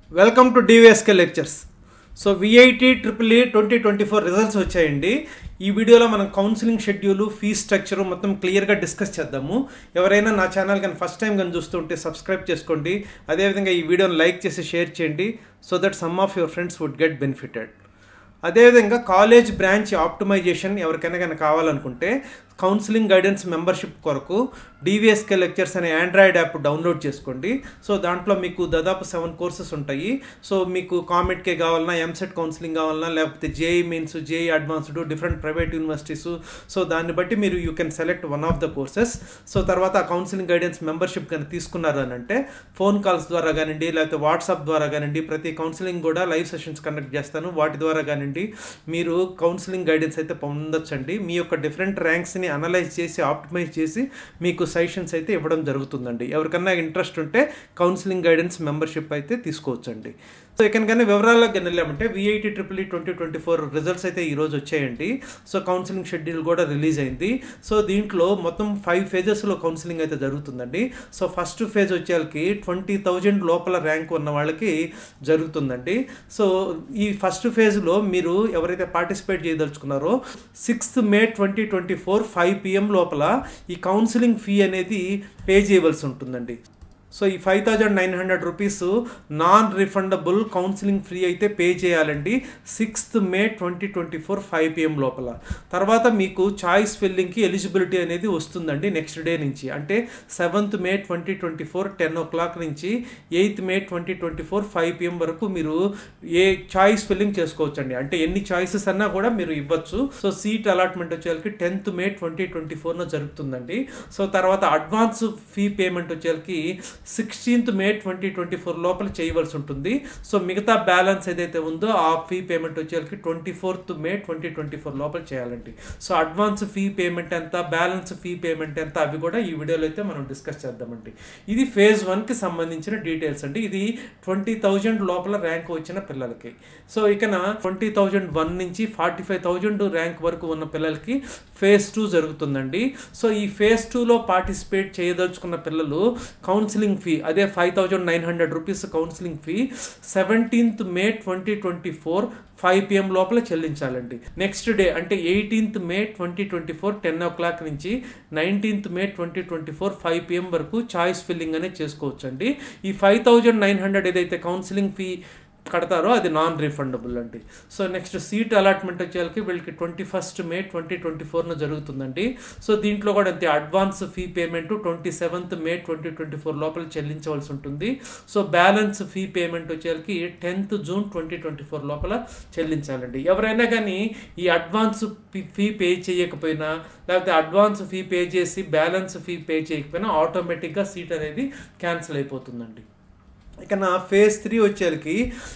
welcome to DVSK lectures so VIT triple E twenty twenty four results వచ్చాయండి ఈ వీడియోలో మనం కౌన్సిలింగ్ షెడ్యూల్ ఫీ స్ట్రక్చర్ మొత్తం క్లియర్గా డిస్కస్ చేద్దాము ఎవరైనా నా ఛానల్ కానీ ఫస్ట్ టైం కానీ చూస్తుంటే సబ్స్క్రైబ్ చేసుకోండి అదేవిధంగా ఈ వీడియోని లైక్ చేసి షేర్ చేయండి so that some of your friends would get benefited అదేవిధంగా కాలేజ్ బ్రాంచ్ ఆప్టిమైజేషన్ ఎవరికైనా కానీ కావాలనుకుంటే కౌన్సిలింగ్ గైడెన్స్ మెంబర్షిప్ కొరకు డివిఎస్కే లెక్చర్స్ అనే ఆండ్రాయిడ్ యాప్ డౌన్లోడ్ చేసుకోండి సో దాంట్లో మీకు దాదాపు సెవెన్ కోర్సెస్ ఉంటాయి సో మీకు కామెట్కే కావాలన్నా ఎంసెట్ కౌన్సిలింగ్ కావాలన్నా లేకపోతే JEE mains JEE advanced different private universities so దాన్ని బట్టి మీరు you can select one of the courses so తర్వాత ఆ కౌన్సిలింగ్ గైడెన్స్ మెంబర్షిప్ కానీ తీసుకున్నారు అని అంటే ఫోన్ కాల్స్ ద్వారా కానివ్వండి లేకపోతే వాట్సాప్ ద్వారా కానివ్వండి ప్రతి కౌన్సిలింగ్ కూడా లైవ్ సెషన్స్ కండక్ట్ చేస్తాను వాటి ద్వారా కానివ్వండి మీరు కౌన్సిలింగ్ గైడెన్స్ అయితే పొందొచ్చండి మీ యొక్క డిఫరెంట్ ర్యాంక్స్ని అనలైజ్ చేసి ఆప్టిమైజ్ చేసి మీకు సజెషన్స్ అయితే ఇవ్వడం జరుగుతుందండి ఎవరికన్నా ఇంట్రెస్ట్ ఉంటే కౌన్సిలింగ్ గైడెన్స్ మెంబర్షిప్ అయితే తీసుకోవచ్చండి సో ఎక్కడికైనా వివరాలకు కానీ వెళ్ళామంటే VIT triple E twenty twenty four results అయితే ఈరోజు వచ్చాయండి సో కౌన్సిలింగ్ షెడ్యూల్ కూడా రిలీజ్ అయింది సో దీంట్లో మొత్తం ఫైవ్ ఫేజెస్లో కౌన్సిలింగ్ అయితే జరుగుతుందండి సో ఫస్ట్ ఫేజ్ వచ్చేకి ట్వంటీ థౌజండ్ లోపల ర్యాంక్ ఉన్న వాళ్ళకి జరుగుతుందండి సో ఈ ఫస్ట్ ఫేజ్లో మీరు ఎవరైతే పార్టిసిపేట్ చేయదలుచుకున్నారో sixth May twenty twenty four five PM లోపల ఈ కౌన్సిలింగ్ ఫీ అనేది పే చేయవలసి ఉంటుందండి సో ఈ five thousand nine hundred rupees non refundable counselling fee అయితే పే చేయాలండి sixth May twenty twenty four five PM లోపల తర్వాత మీకు చాయిస్ ఫిల్లింగ్కి ఎలిజిబిలిటీ అనేది వస్తుందండి నెక్స్ట్ డే నుంచి అంటే seventh May twenty twenty four ten o'clock నుంచి eighth May twenty twenty four five PM వరకు మీరు ఏ చాయిస్ ఫిల్లింగ్ చేసుకోవచ్చండి అంటే ఎన్ని చాయిసెస్ అన్నా కూడా మీరు ఇవ్వచ్చు సో సీట్ అలాట్మెంట్ వచ్చేసరికి టెన్త్ మే ట్వంటీ ట్వంటీ ఫోర్న జరుగుతుందండి సో తర్వాత అడ్వాన్స్ ఫీ పేమెంట్ వచ్చేసరికి sixteenth May twenty twenty four లోపల చేయవలసి ఉంటుంది సో మిగతా బ్యాలెన్స్ ఏదైతే ఉందో ఆ ఫీ పేమెంట్ వచ్చేసరికి twenty fourth May twenty twenty four లోపల చేయాలండి సో అడ్వాన్స్ ఫీ పేమెంట్ ఎంత బ్యాలెన్స్ ఫీ పేమెంట్ ఎంత అవి కూడా ఈ వీడియోలో అయితే మనం డిస్కస్ చేద్దామండి ఇది ఫేజ్ వన్కి సంబంధించిన డీటెయిల్స్ అండి ఇది ట్వంటీ థౌజండ్ లోపల ర్యాంక్ వచ్చిన పిల్లలకి సో ఇకన ట్వంటీ థౌజండ్ వన్ నుంచి ఫార్టీ ఫైవ్ థౌజండ్ ర్యాంక్ వరకు ఉన్న పిల్లలకి ఫేజ్ టూ జరుగుతుందండి సో ఈ ఫేజ్ టూలో పార్టిసిపేట్ చేయదలుచుకున్న పిల్లలు కౌన్సిలింగ్ ఫీ అదే five thousand nine hundred rupees counselling fee seventeenth May twenty twenty four five PM లోపల చెల్లించాలండి నెక్స్ట్ డే అంటే eighteenth May twenty twenty four ten o'clock నుంచి nineteenth May twenty twenty four five PM వరకు choice filling అనేది చేసుకోవచ్చండి ఈ five thousand nine hundred ఏదైతే counselling fee కడతారో అది నాన్ రిఫండబుల్ అండి సో నెక్స్ట్ సీట్ అలాట్మెంట్ వచ్చేసరికి వీళ్ళకి twenty first May twenty twenty ఫోర్న జరుగుతుందండి సో దీంట్లో కూడా అంతే advance fee payment twenty seventh May twenty twenty four లోపల చెల్లించవలసి ఉంటుంది సో బ్యాలెన్స్ ఫీ పేమెంట్ వచ్చేసరికి tenth June twenty twenty four లోపల చెల్లించాలండి ఎవరైనా కానీ ఈ అడ్వాన్స్ ఫీ పే చేయకపోయినా లేకపోతే అడ్వాన్స్ ఫీ పే చేసి బ్యాలెన్స్ ఫీ పే చేయకపోయినా ఆటోమేటిక్గా సీట్ అనేది క్యాన్సిల్ అయిపోతుందండి ఇక నా ఫేజ్ త్రీ వచ్చేసరికి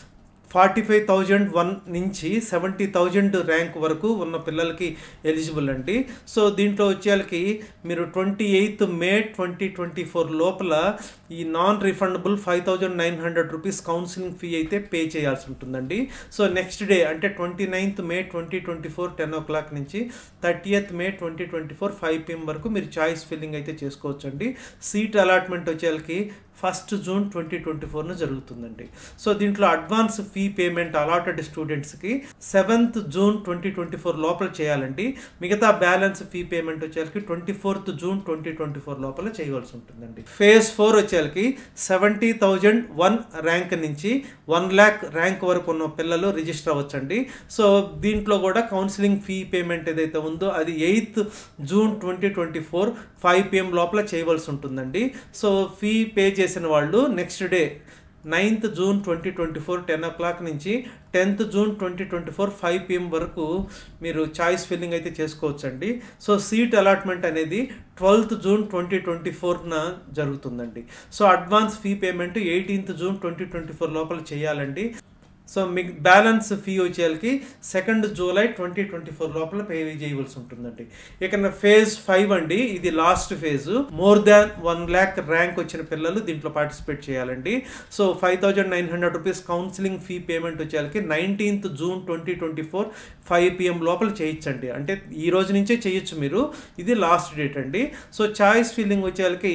ఫార్టీ ఫైవ్ థౌజండ్ వన్ నుంచి సెవెంటీ థౌజండ్ ర్యాంక్ వరకు ఉన్న పిల్లలకి ఎలిజిబుల్ అండి సో దీంట్లో వచ్చేసరికి మీరు twenty eighth May twenty twenty four లోపల ఈ non refundable five thousand nine hundred rupees counselling fee అయితే పే చేయాల్సి ఉంటుందండి సో నెక్స్ట్ డే అంటే twenty ninth May twenty twenty four ten o'clock నుంచి thirtieth May twenty twenty four five PM వరకు మీరు choice filling అయితే చేసుకోవచ్చండి seat allotment వచ్చేసరికి ఫస్ట్ జూన్ ట్వంటీ ట్వంటీ ఫోర్న జరుగుతుందండి సో దీంట్లో అడ్వాన్స్ ఫీ పేమెంట్ అలాటెడ్ స్టూడెంట్స్కి seventh June twenty twenty four లోపల చేయాలండి మిగతా బ్యాలెన్స్ ఫీ పేమెంట్ వచ్చేసరికి twenty fourth June twenty twenty four లోపల చేయవలసి ఉంటుందండి ఫేజ్ ఫోర్ వచ్చేసరికి సెవెంటీ థౌజండ్ వన్ ర్యాంక్ నుంచి వన్ ల్యాక్ ర్యాంక్ వరకు ఉన్న పిల్లలు రిజిస్టర్ అవ్వచ్చండి సో దీంట్లో కూడా కౌన్సిలింగ్ ఫీ పేమెంట్ ఏదైతే ఉందో అది eighth June twenty twenty four five PM లోపల చేయవలసి ఉంటుందండి సో ఫీ పే చేసిన వాళ్ళు next day ninth June twenty twenty four ten o'clock నుంచి tenth June twenty twenty four five PM వరకు మీరు చాయిస్ ఫిల్లింగ్ అయితే చేసుకోవచ్చండి సో సీట్ అలాట్మెంట్ అనేది ట్వెల్త్ జూన్ ట్వంటీ ట్వంటీ ఫోర్న జరుగుతుందండి so advance fee payment eighteenth June twenty twenty four లోపల చేయాలండి సో మీకు బ్యాలెన్స్ ఫీ వచ్చేకి second July twenty twenty four లోపల పే చేయవలసి ఉంటుందండి ఇక ఫేజ్ ఫైవ్ అండి ఇది last phase more than one lakh rank వచ్చిన పిల్లలు దీంట్లో పార్టిసిపేట్ చేయాలండి so five thousand nine hundred rupees counselling fee payment వచ్చేకి nineteenth June twenty twenty four five PM లోపల చేయొచ్చండి అంటే ఈ రోజు నుంచే చేయొచ్చు మీరు ఇది లాస్ట్ డేట్ అండి సో చాయిస్ ఫిల్లింగ్ వచ్చేకి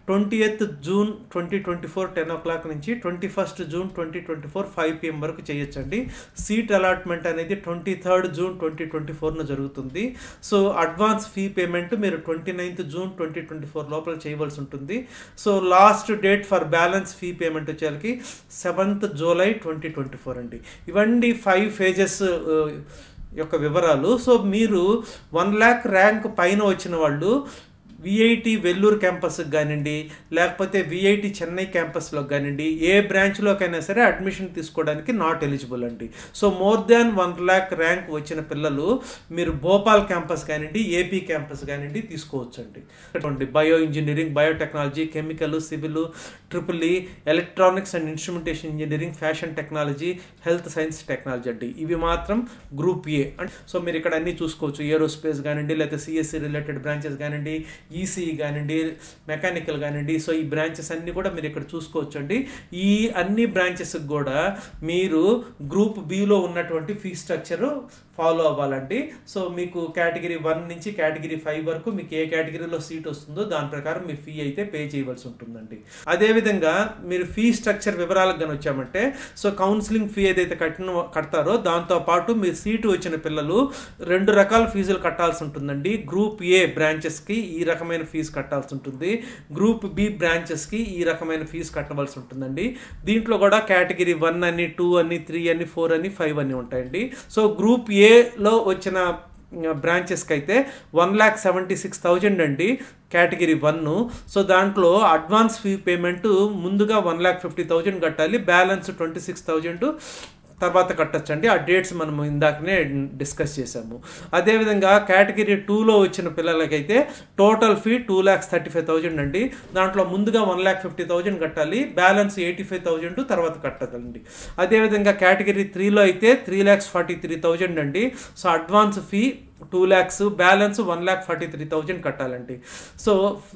twenty eighth June twenty twenty four ten o'clock నుంచి twenty first June twenty twenty four five PM వరకు చేయొచ్చండి సీట్ అలాట్మెంట్ అనేది twenty third June twenty twenty ఫోర్న జరుగుతుంది సో అడ్వాన్స్ ఫీ పేమెంట్ మీరు twenty ninth June twenty twenty four లోపల చేయవలసి ఉంటుంది so last date for balance fee payment వచ్చేసరికి seventh July twenty twenty four అండి ఇవన్నీ ఫైవ్ ఫేజెస్ యొక్క వివరాలు సో మీరు వన్ ల్యాక్ ర్యాంక్ పైన వచ్చిన వాళ్ళు విఐటి వెల్లూరు క్యాంపస్కి కానివ్వండి లేకపోతే విఐటి చెన్నై క్యాంపస్లో కానివ్వండి ఏ బ్రాంచ్లోకైనా సరే అడ్మిషన్ తీసుకోవడానికి నాట్ ఎలిజిబుల్ అండి so more than one lakh rank వచ్చిన పిల్లలు మీరు భోపాల్ క్యాంపస్ కానివ్వండి ఏపీ క్యాంపస్ కానివ్వండి తీసుకోవచ్చు అండి bio engineering biotechnology chemical civil triple E electronics and instrumentation engineering fashion technology health science technology అండి ఇవి మాత్రం గ్రూప్ ఏ సో మీరు ఇక్కడ అన్ని చూసుకోవచ్చు ఏరోస్పేస్ కానివ్వండి లేకపోతే సిఎస్సి రిలేటెడ్ బ్రాంచెస్ కానివ్వండి ఈసీఈ కానివ్వండి మెకానికల్ కానివ్వండి సో ఈ బ్రాంచెస్ అన్ని కూడా మీరు ఇక్కడ చూసుకోవచ్చు అండి ఈ అన్ని బ్రాంచెస్కి కూడా మీరు గ్రూప్ బిలో ఉన్నటువంటి ఫీ స్ట్రక్చర్ ఫాలో అవ్వాలండి సో మీకు కేటగిరీ వన్ నుంచి కేటగిరీ ఫైవ్ వరకు మీకు ఏ కేటగిరీలో సీట్ వస్తుందో దాని ప్రకారం మీ ఫీ అయితే పే చేయవలసి ఉంటుందండి అదేవిధంగా మీరు ఫీ స్ట్రక్చర్ వివరాలకు కానీ వచ్చామంటే సో కౌన్సిలింగ్ ఫీ ఏదైతే కట్టిన కడతారో దాంతో పాటు మీ సీటు వచ్చిన పిల్లలు రెండు రకాల ఫీజులు కట్టాల్సి ఉంటుందండి గ్రూప్ ఏ బ్రాంచెస్కి ఈ రకమైన ఫీజు కట్టాల్సి ఉంటుంది గ్రూప్ బి బ్రాంచెస్కి ఈ రకమైన ఫీజు కట్టవలసి ఉంటుందండి దీంట్లో కూడా కేటగిరీ వన్ అని టూ అని త్రీ అని ఫోర్ అని ఫైవ్ అని ఉంటాయండి సో గ్రూప్ ఏలో వచ్చిన బ్రాంచెస్కి అయితే one lakh seventy six thousand అండి కేటగిరీ వన్ సో దాంట్లో అడ్వాన్స్ ఫీ పేమెంట్ ముందుగా వన్ ల్యాక్ ఫిఫ్టీ థౌజండ్ కట్టాలి బ్యాలెన్స్ ట్వంటీ సిక్స్ థౌజండ్ తర్వాత కట్టచ్చండి ఆ డేట్స్ మనం ఇందాకనే డిస్కస్ చేసాము అదేవిధంగా కేటగిరీ టూలో వచ్చిన పిల్లలకైతే total fee two lakhs thirty five thousand అండి దాంట్లో ముందుగా వన్ ల్యాక్ ఫిఫ్టీ థౌజండ్ కట్టాలి బ్యాలెన్స్ ఎయిటీ ఫైవ్ థౌజండ్ తర్వాత కట్టగలండి అదేవిధంగా కేటగిరీ త్రీలో అయితే three lakhs forty three thousand అండి so advance fee two lakhs balance one lakh forty three thousand కట్టాలండి సో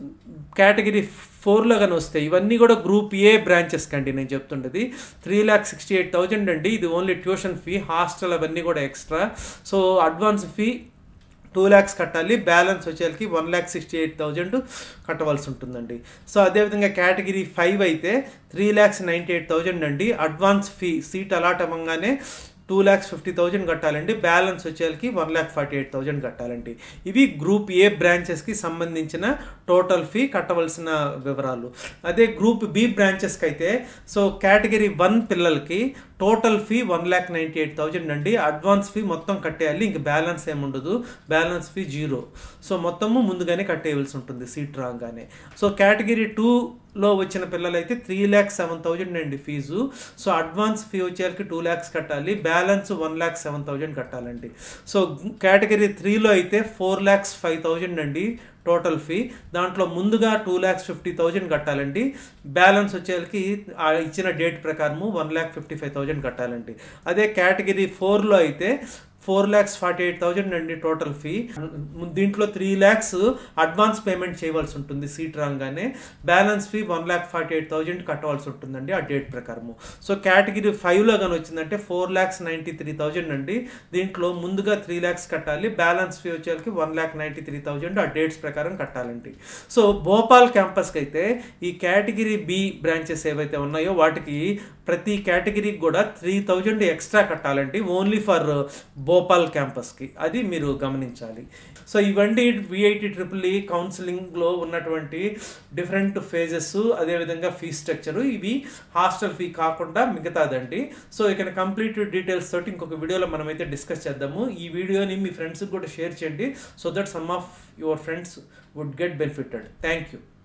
కేటగిరీ ఫోర్లో కానీ వస్తాయి ఇవన్నీ కూడా గ్రూప్ ఏ బ్రాంచెస్కి అండి నేను చెప్తుండేది three lakh sixty eight thousand అండి ఇది ఓన్లీ ట్యూషన్ ఫీ హాస్టల్ అవన్నీ కూడా extra so advance fee two lakhs కట్టాలి బ్యాలెన్స్ వచ్చేసరికి one lakh sixty eight thousand కట్టవలసి ఉంటుందండి సో అదేవిధంగా కేటగిరీ ఫైవ్ అయితే three lakhs ninety eight thousand అండి అడ్వాన్స్ ఫీ సీట్ అలాట్ అవ్వగానే టూ ల్యాక్స్ ఫిఫ్టీ థౌజండ్ కట్టాలండి బ్యాలెన్స్ వచ్చేసరికి one lakh forty eight thousand కట్టాలండి ఇవి గ్రూప్ ఏ బ్రాంచెస్కి సంబంధించిన టోటల్ ఫీ కట్టవలసిన వివరాలు అదే గ్రూప్ బి బ్రాంచెస్కి అయితే సో కేటగిరీ వన్ పిల్లలకి total fee one lakh ninety eight thousand అండి అడ్వాన్స్ ఫీ మొత్తం కట్టేయాలి ఇంక బ్యాలెన్స్ ఏముండదు బ్యాలెన్స్ ఫీ జీరో సో మొత్తము ముందుగానే కట్టేయవలసి ఉంటుంది సీట్ రాగానే సో కేటగిరీ టూ లో వచ్చిన పిల్లలైతే త్రీ ల్యాక్స్ సెవెన్ థౌజండ్ అండి ఫీజు సో అడ్వాన్స్ ఫీ వచ్చేసరికి టూ ల్యాక్స్ కట్టాలి balance one lakh seven thousand కట్టాలండి సో కేటగిరీ త్రీలో అయితే ఫోర్ ల్యాక్స్ ఫైవ్ థౌజండ్ అండి టోటల్ ఫీ దాంట్లో ముందుగా టూ ల్యాక్స్ ఫిఫ్టీ థౌజండ్ కట్టాలండి బ్యాలెన్స్ వచ్చేసరికి ఆ ఇచ్చిన డేట్ ప్రకారము one lakh fifty five thousand కట్టాలండి అదే కేటగిరీ ఫోర్లో అయితే four lakhs forty eight thousand అండి టోటల్ ఫీ దీంట్లో త్రీ ల్యాక్స్ అడ్వాన్స్ పేమెంట్ చేయవలసి ఉంటుంది సీట్ రాగానే balance fee one lakh forty eight thousand కట్టవలసి ఉంటుందండి ఆ డేట్ ప్రకారము సో కేటగిరీ ఫైవ్లో కానీ వచ్చిందంటే four lakhs ninety three thousand అండి దీంట్లో ముందుగా త్రీ ల్యాక్స్ కట్టాలి బ్యాలెన్స్ ఫీ వచ్చేసరికి one lakh ninety three thousand ఆ డేట్స్ ప్రకారం కట్టాలండి సో భోపాల్ క్యాంపస్కి అయితే ఈ కేటగిరీ బి బ్రాంచెస్ ఏవైతే ఉన్నాయో వాటికి ప్రతి కేటగిరీకి కూడా త్రీ థౌజండ్ ఎక్స్ట్రా కట్టాలండి ఓన్లీ ఫర్ భోపాల్ క్యాంపస్కి అది మీరు గమనించాలి సో ఇవన్నీ విఐటి ట్రిపుల్ ఈ కౌన్సిలింగ్లో ఉన్నటువంటి డిఫరెంట్ ఫేజెస్ అదేవిధంగా ఫీ స్ట్రక్చరు ఇవి హాస్టల్ ఫీ కాకుండా మిగతాదండి సో ఇక్కడ కంప్లీట్ డీటెయిల్స్ తోటి ఇంకొక వీడియోలో మనమైతే డిస్కస్ చేద్దాము ఈ వీడియోని మీ ఫ్రెండ్స్కి కూడా షేర్ చేయండి so that some of your friends would get benefited thank you